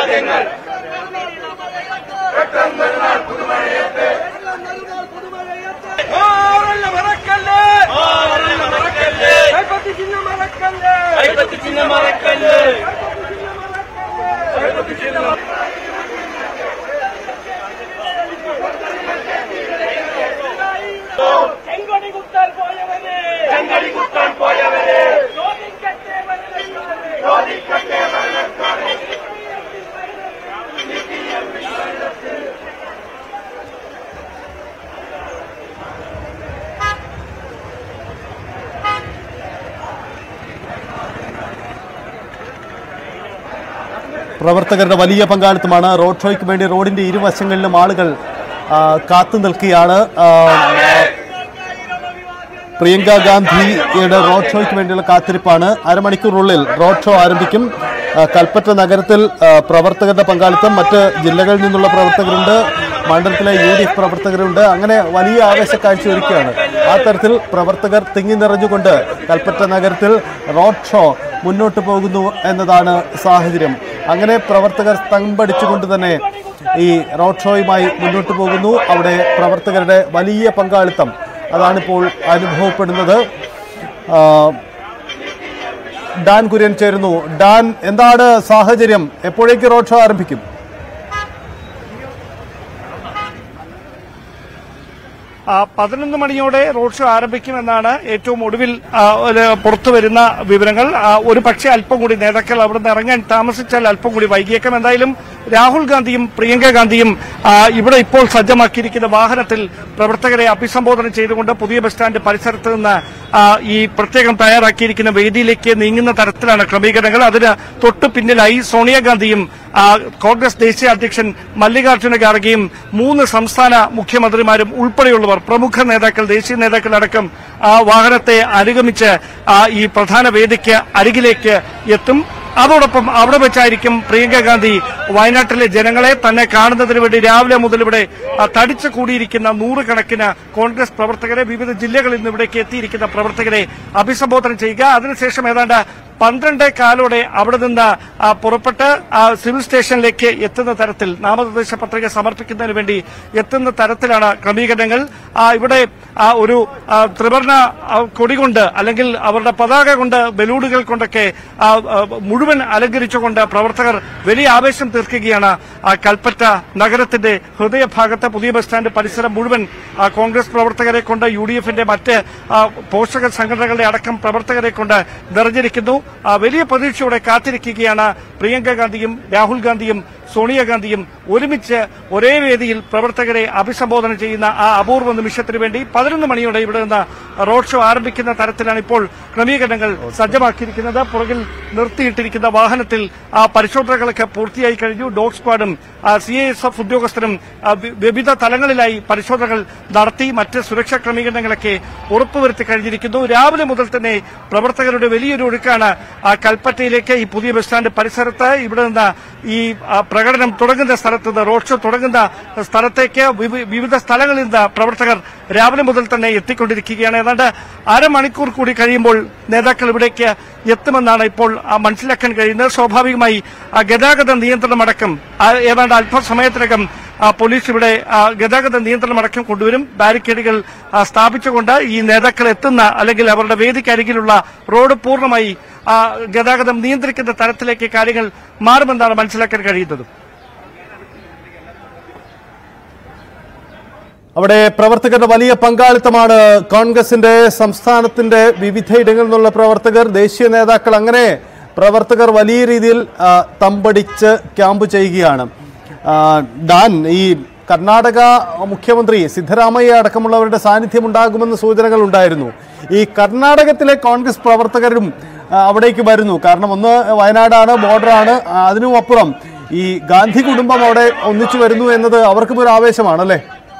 വിവാദങ്ങൾ ആരല്ല മറക്കല്ലേ ആരല്ല മറക്കല്ലേ കൈപ്പത്തി ചിഹ്നം മറക്കല്ലേ കൈപ്പത്തി ചിഹ്നം മറക്കല്ലേ ചെങ്കൊടി കുത്താൻ പോയവനെ ചെങ്കടി കുത്താൻ പോയവരെ ചോദിക്കട്ടെ വരലക്കാരെ. ചോദിക്കട്ടെ പ്രവർത്തകരുടെ വലിയ പങ്കാളിത്തമാണ് റോഡ് ഷോയ്ക്ക് വേണ്ടി റോഡിന്റെ ഇരുവശങ്ങളിലും ആളുകൾ ആ, കാത്തു നിൽക്കുകയാണ് ആ, പ്രിയങ്ക ഗാന്ധിയുടെ റോഡ് ഷോയ്ക്ക് വേണ്ടിയുള്ള കാത്തിരിപ്പാണ് അരമണിക്കൂറിനുള്ളിൽ റോഡ് ഷോ ആരംഭിക്കും ആ, കൽപ്പറ്റ നഗരത്തിൽ ആ, പ്രവർത്തകരുടെ പങ്കാളിത്തം മറ്റ് ജില്ലകളിൽ നിന്നുള്ള പ്രവർത്തകരുണ്ട് മണ്ഡലത്തിലെ യു ഡി എഫ് പ്രവർത്തകരുണ്ട് അങ്ങനെ വലിയ ആവേശ കാഴ്ചയൊരുക്കുകയാണ് ആ തരത്തിൽ പ്രവർത്തകർ തിങ്ങി നിറഞ്ഞുകൊണ്ട് കൽപ്പറ്റ നഗരത്തിൽ റോഡ് ഷോ മുന്നോട്ട് പോകുന്നു എന്നതാണ് സാഹചര്യം അങ്ങനെ പ്രവർത്തകർ സ്തംഭടിച്ചുകൊണ്ട് തന്നെ ഈ റോഡ് ഷോയുമായി മുന്നോട്ട് പോകുന്നു അവിടെ പ്രവർത്തകരുടെ വലിയ പങ്കാളിത്തം അതാണിപ്പോൾ അനുഭവപ്പെടുന്നത് ആ, ഡാൻ കുര്യൻ ചേരുന്നു ഡാൻ എന്താണ് സാഹചര്യം എപ്പോഴേക്ക് റോഡ് ഷോ ആരംഭിക്കും ആ, പതിനൊന്ന് മണിയോടെ റോഡ് ഷോ ആരംഭിക്കുമെന്നാണ് ഏറ്റവും ഒടുവിൽ ആ, ഒരു പുറത്തു വരുന്ന വിവരങ്ങൾ ആ, ഒരു പക്ഷേ അല്പം കൂടി നേതാക്കൾ അവിടെ നിന്ന് ഇറങ്ങാൻ താമസിച്ചാൽ അല്പം കൂടി വൈകിയേക്കാം എന്തായാലും രാഹുൽ ഗാന്ധിയും പ്രിയങ്ക ഗാന്ധിയും ആ, ഇവിടെ ഇപ്പോൾ സജ്ജമാക്കിയിരിക്കുന്ന വാഹനത്തിൽ പ്രവർത്തകരെ അഭിസംബോധന ചെയ്തുകൊണ്ട് പുതിയ ബസ് സ്റ്റാൻഡ് പരിസരത്ത് നിന്ന് ആ, ഈ പ്രത്യേകം തയ്യാറാക്കിയിരിക്കുന്ന വേദിയിലേക്ക് നീങ്ങുന്ന തരത്തിലാണ് ക്രമീകരണങ്ങൾ അതിന് തൊട്ടു പിന്നിലായി സോണിയാഗാന്ധിയും ആ, കോൺഗ്രസ് ദേശീയ അധ്യക്ഷൻ മല്ലികാർജ്ജുന ഖാർഗെയും മൂന്ന് സംസ്ഥാന മുഖ്യമന്ത്രിമാരും ഉൾപ്പെടെയുള്ളവർ പ്രമുഖ നേതാക്കൾ ദേശീയ നേതാക്കൾ അടക്കം ആ വാഹനത്തെ അനുഗമിച്ച് ആ, ഈ പ്രധാന വേദിക്ക് അരികിലേക്ക് എത്തും അതോടൊപ്പം അവിടെ വെച്ചായിരിക്കും പ്രിയങ്ക ഗാന്ധി വയനാട്ടിലെ ജനങ്ങളെ തന്നെ കാണുന്നതിന് വേണ്ടി രാവിലെ മുതൽ ഇവിടെ ആ, തടിച്ചു കൂടിയിരിക്കുന്ന നൂറുകണക്കിന് കോൺഗ്രസ് പ്രവർത്തകരെ വിവിധ ജില്ലകളിൽ നിന്ന് ഇവിടേക്ക് എത്തിയിരിക്കുന്ന പ്രവർത്തകരെ അഭിസംബോധന ചെയ്യുക അതിനുശേഷം ഏതാണ്ട് പന്ത്രണ്ട് കാലോടെ അവിടെ നിന്ന് ആ, പുറപ്പെട്ട് ആ, സിവിൽ സ്റ്റേഷനിലേക്ക് എത്തുന്ന തരത്തിൽ നാമനിർദ്ദേശ പത്രിക സമർപ്പിക്കുന്നതിന് വേണ്ടി എത്തുന്ന തരത്തിലാണ് ക്രമീകരണങ്ങൾ ആ, ഇവിടെ ആ, ഒരു ആ, ത്രിവർണ ആ, കൊടി കൊണ്ട് അല്ലെങ്കിൽ അവരുടെ പതാക കൊണ്ട് ബലൂണുകൾ കൊണ്ടൊക്കെ ആ, ആ, മുഴുവൻ അലങ്കരിച്ചുകൊണ്ട് പ്രവർത്തകർ വലിയ ആവേശം തീർക്കുകയാണ് ആ, കൽപ്പറ്റ നഗരത്തിന്റെ ഹൃദയഭാഗത്ത് പുതിയ ബസ് സ്റ്റാൻഡ് പരിസരം മുഴുവൻ ആ, കോൺഗ്രസ് പ്രവർത്തകരെ കൊണ്ട് യു ഡി എഫിന്റെ മറ്റ് ആ, പോഷക സംഘടനകളുടെ അടക്കം പ്രവർത്തകരെ കൊണ്ട് നിറഞ്ഞിരിക്കുന്നു ആ, വലിയ പ്രതീക്ഷയോടെ കാത്തിരിക്കുകയാണ് പ്രിയങ്ക ഗാന്ധിയും രാഹുൽ ഗാന്ധിയും സോണിയാഗാന്ധിയും ഒരുമിച്ച് ഒരേ വേദിയിൽ പ്രവർത്തകരെ അഭിസംബോധന ചെയ്യുന്ന ആ അപൂർവ നിമിഷത്തിന് വേണ്ടി പതിനൊന്ന് മണിയോടെ ഇവിടെ നിന്ന് റോഡ് ഷോ ആരംഭിക്കുന്ന തരത്തിലാണ് ഇപ്പോൾ ക്രമീകരണങ്ങൾ സജ്ജമാക്കിയിരിക്കുന്നത് പുറകിൽ നിർത്തിയിട്ടിരിക്കുന്ന വാഹനത്തിൽ ആ പരിശോധനകളൊക്കെ പൂർത്തിയായി കഴിഞ്ഞു ഡോഗ് സ്ക്വാഡും സി ഐ എസ് എഫ് ഉദ്യോഗസ്ഥരും ആ, വി- വിവിധ തലങ്ങളിലായി പരിശോധനകൾ നടത്തി മറ്റ് സുരക്ഷാ ക്രമീകരണങ്ങളൊക്കെ ഉറപ്പുവരുത്തി കഴിഞ്ഞിരിക്കുന്നു രാവിലെ മുതൽ തന്നെ പ്രവർത്തകരുടെ വലിയൊരു ഒഴുക്കാണ് ആ കൽപ്പറ്റയിലേക്ക് ഈ പുതിയ ബസ് സ്റ്റാൻഡ് പരിസരത്ത് ഇവിടെ നിന്ന് ഈ ആ, പ്രകടനം തുടങ്ങുന്ന സ്ഥലത്ത് നിന്ന് റോഡ് ഷോ തുടങ്ങുന്ന സ്ഥലത്തേക്ക് വിവി- വിവിധ സ്ഥലങ്ങളിൽ നിന്ന് പ്രവർത്തകർ രാവിലെ മുതൽ തന്നെ എത്തിക്കൊണ്ടിരിക്കുകയാണ് ഏതാണ്ട് അരമണിക്കൂർ കൂടി കഴിയുമ്പോൾ നേതാക്കൾ ഇവിടേക്ക് എത്തുമെന്നാണ് ഇപ്പോൾ ആ, മനസ്സിലാക്കാൻ കഴിയുന്നത് സ്വാഭാവികമായി ആ, ഗതാഗത നിയന്ത്രണമടക്കം ആ, ഏതാണ്ട് അല്പസമയത്തിനകം ആ, പോലീസ് ഇവിടെ ആ, ഗതാഗത നിയന്ത്രണമടക്കം കൊണ്ടുവരും ബാരിക്കേഡുകൾ ആ, സ്ഥാപിച്ചുകൊണ്ട് ഈ നേതാക്കൾ എത്തുന്ന അല്ലെങ്കിൽ അവരുടെ വേദിക്കരികിലുള്ള റോഡ് പൂർണ്ണമായി ആ, ഗതാഗതം നിയന്ത്രിക്കുന്ന തരത്തിലേക്ക് കാര്യങ്ങൾ മാറുമെന്നാണ് മനസ്സിലാക്കാൻ കഴിയുന്നത് അവിടെ പ്രവർത്തകരുടെ വലിയ പങ്കാളിത്തമാണ് കോൺഗ്രസിന്റെ സംസ്ഥാനത്തിന്റെ വിവിധ ഇടങ്ങളിൽ നിന്നുള്ള പ്രവർത്തകർ ദേശീയ നേതാക്കൾ അങ്ങനെ പ്രവർത്തകർ വലിയ രീതിയിൽ ആ, തമ്പടിച്ച് ക്യാമ്പ് ചെയ്യുകയാണ് ആ, ഡാൻ ഈ കർണാടക മുഖ്യമന്ത്രി സിദ്ധരാമയ്യ അടക്കമുള്ളവരുടെ സാന്നിധ്യം ഉണ്ടാകുമെന്ന് സൂചനകൾ ഉണ്ടായിരുന്നു ഈ കർണാടകത്തിലെ കോൺഗ്രസ് പ്രവർത്തകരും ആ, അവിടേക്ക് വരുന്നു കാരണം ഒന്ന് വയനാടാണ് ബോർഡറാണ് ആ, അതിനും അപ്പുറം ഈ ഗാന്ധി കുടുംബം അവിടെ ഒന്നിച്ചു വരുന്നു എന്നത് അവർക്കും ഒരു ആവേശമാണ് അല്ലേ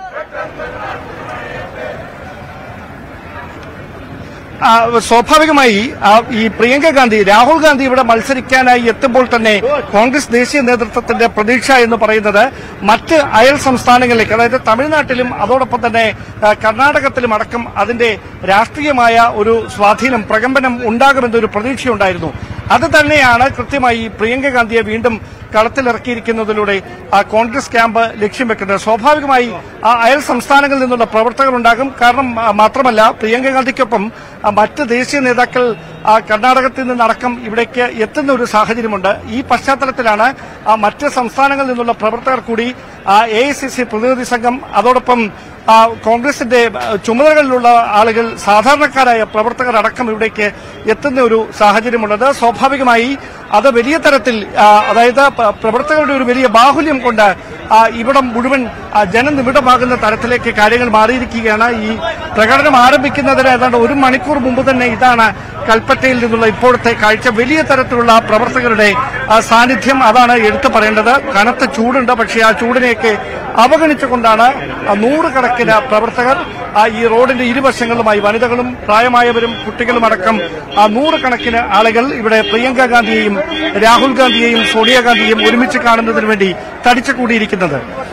ആ, സ്വാഭാവികമായി ആ, ഈ പ്രിയങ്ക ഗാന്ധി രാഹുൽ ഗാന്ധി ഇവിടെ മത്സരിക്കാനായി എത്തുമ്പോൾ തന്നെ കോൺഗ്രസ് ദേശീയ നേതൃത്വത്തിന്റെ പ്രതീക്ഷ എന്ന് പറയുന്നത് മറ്റ് അയൽ സംസ്ഥാനങ്ങളിലേക്ക് അതായത് തമിഴ്നാട്ടിലും അതോടൊപ്പം തന്നെ ആ, കർണാടകത്തിലും അടക്കം അതിന്റെ രാഷ്ട്രീയമായ ഒരു സ്വാധീനം പ്രകമ്പനം ഉണ്ടാകുമെന്നൊരു പ്രതീക്ഷയുണ്ടായിരുന്നു അത് തന്നെയാണ് കൃത്യമായി പ്രിയങ്ക ഗാന്ധിയെ വീണ്ടും കളത്തിലിറക്കിയിരിക്കുന്നതിലൂടെ ആ കോൺഗ്രസ് ക്യാമ്പ് ലക്ഷ്യം വെക്കുന്നത് സ്വാഭാവികമായി ആ അയൽ സംസ്ഥാനങ്ങളിൽ നിന്നുള്ള പ്രവർത്തകർ ഉണ്ടാകും കാരണം ആ, മാത്രമല്ല പ്രിയങ്ക ഗാന്ധിക്കൊപ്പം ആ, മറ്റ് ദേശീയ നേതാക്കൾ ആ, കർണാടകത്തിൽ നിന്നടക്കം ഇവിടേക്ക് എത്തുന്ന ഒരു സാഹചര്യമുണ്ട് ഈ പശ്ചാത്തലത്തിലാണ് ആ, മറ്റ് സംസ്ഥാനങ്ങളിൽ നിന്നുള്ള പ്രവർത്തകർ കൂടി എ ഐ സി സി പ്രതിനിധി സംഘം അതോടൊപ്പം ആ, കോൺഗ്രസിന്റെ ആ, ചുമതലകളിലുള്ള ആളുകൾ സാധാരണക്കാരായ പ്രവർത്തകർ അടക്കം ഇവിടേക്ക് എത്തുന്ന ഒരു സാഹചര്യമുള്ളത് സ്വാഭാവികമായി അത് വലിയ തരത്തിൽ ആ, അതായത് പ- പ്രവർത്തകരുടെ ഒരു വലിയ ബാഹുല്യം കൊണ്ട് ആ, ഇവിടം മുഴുവൻ ആ, ജനനിബിഡമാകുന്ന തരത്തിലേക്ക് കാര്യങ്ങൾ മാറിയിരിക്കുകയാണ് ഈ പ്രകടനം ആരംഭിക്കുന്നതിന് ഏതാണ്ട് ഒരു മണിക്കൂർ മുമ്പ് തന്നെ ഇതാണ് കൽപ്പറ്റയിൽ നിന്നുള്ള ഇപ്പോഴത്തെ കാഴ്ച വലിയ തരത്തിലുള്ള പ്രവർത്തകരുടെ ആ, സാന്നിധ്യം അതാണ് എടുത്തു പറയേണ്ടത് കനത്ത ചൂടുണ്ട് പക്ഷേ ആ ചൂടിനെയൊക്കെ അവഗണിച്ചുകൊണ്ടാണ് ആ, നൂറുകണക്കിന് പ്രവർത്തകർ ആ, ഈ റോഡിന്റെ ഇരുവശങ്ങളുമായി വനിതകളും പ്രായമായവരും കുട്ടികളും അടക്കം ആ നൂറുകണക്കിന് ആളുകൾ ഇവിടെ പ്രിയങ്ക ഗാന്ധിയെയും രാഹുൽ ഗാന്ധിയെയും സോണിയാഗാന്ധിയെയും ഒരുമിച്ച് കാണുന്നതിന് വേണ്ടി തടിച്ചു കൂടിയിരിക്കുന്നത്